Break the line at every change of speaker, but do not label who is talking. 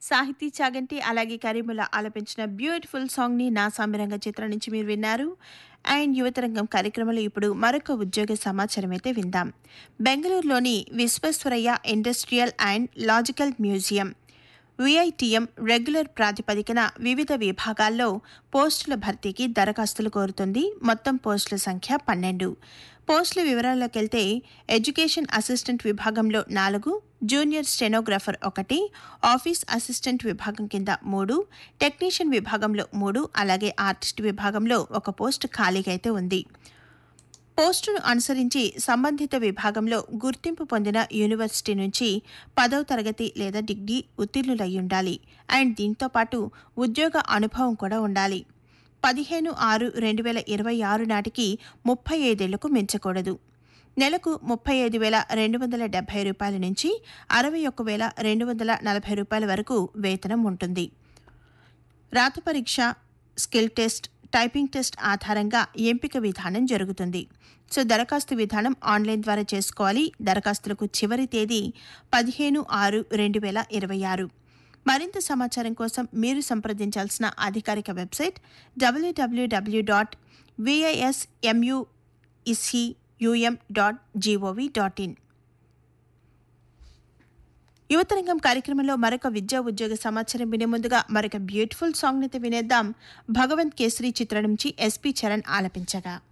సాహితీ చాగంటి అలాగే కరీముల్లా ఆలపించిన బ్యూటిఫుల్ సాంగ్ని నా సామిరంగ చిత్రం నుంచి మీరు విన్నారు అండ్ యువతరంగం కార్యక్రమంలో ఇప్పుడు మరొక ఉద్యోగ సమాచారం అయితే విందాం బెంగళూరులోని Visvesvaraya industrial and logical museum VITM regular ప్రాతిపదికన వివిధ విభాగాల్లో పోస్టుల భర్తీకి దరఖాస్తులు కోరుతుంది మొత్తం పోస్టుల సంఖ్య పన్నెండు పోస్టుల వివరాల్లోకి వెళ్తే ఎడ్యుకేషన్ అసిస్టెంట్ విభాగంలో నాలుగు జూనియర్ స్టెనోగ్రాఫర్ ఒకటి ఆఫీస్ అసిస్టెంట్ విభాగం కింద మూడు టెక్నీషియన్ విభాగంలో మూడు అలాగే ఆర్టిస్ట్ విభాగంలో ఒక పోస్ట్ ఖాళీగా అయితే ఉంది పోస్టును అనుసరించి సంబంధిత విభాగంలో గుర్తింపు పొందిన యూనివర్సిటీ నుంచి పదవ తరగతి లేదా డిగ్రీ ఉత్తీర్ణులై ఉండాలి అండ్ దీంతో పాటు ఉద్యోగ అనుభవం కూడా ఉండాలి పదిహేను ఆరు రెండు వేల ఇరవై ఆరు నాటికి ముప్పై ఐదేళ్లకు మించకూడదు నెలకు ముప్పై ఐదు వేల రెండు వందల డెబ్బై రూపాయల నుంచి అరవై ఒక్క వేల రెండు వందల నలభై రూపాయల వరకు వేతనం ఉంటుంది రాత పరీక్ష స్కిల్ టెస్ట్ టైపింగ్ టెస్ట్ ఆధారంగా ఎంపిక విధానం జరుగుతుంది సో దరఖాస్తు విధానం ఆన్లైన్ ద్వారా చేసుకోవాలి దరఖాస్తులకు చివరి తేదీ పదిహేను ఆరు రెండు వేల ఇరవై ఆరు మరింత సమాచారం కోసం మీరు సంప్రదించాల్సిన అధికారిక website WWW dot VISMUECUM dot GOV dot in యువతరంగం కార్యక్రమంలో మరొక విద్యా ఉద్యోగ సమాచారం వినే ముందుగా మరొక బ్యూటిఫుల్ సాంగ్ అయితే వినేద్దాం భగవంత్ కేసరి చిత్రం నుంచి ఎస్పి చరణ్ ఆలపించగా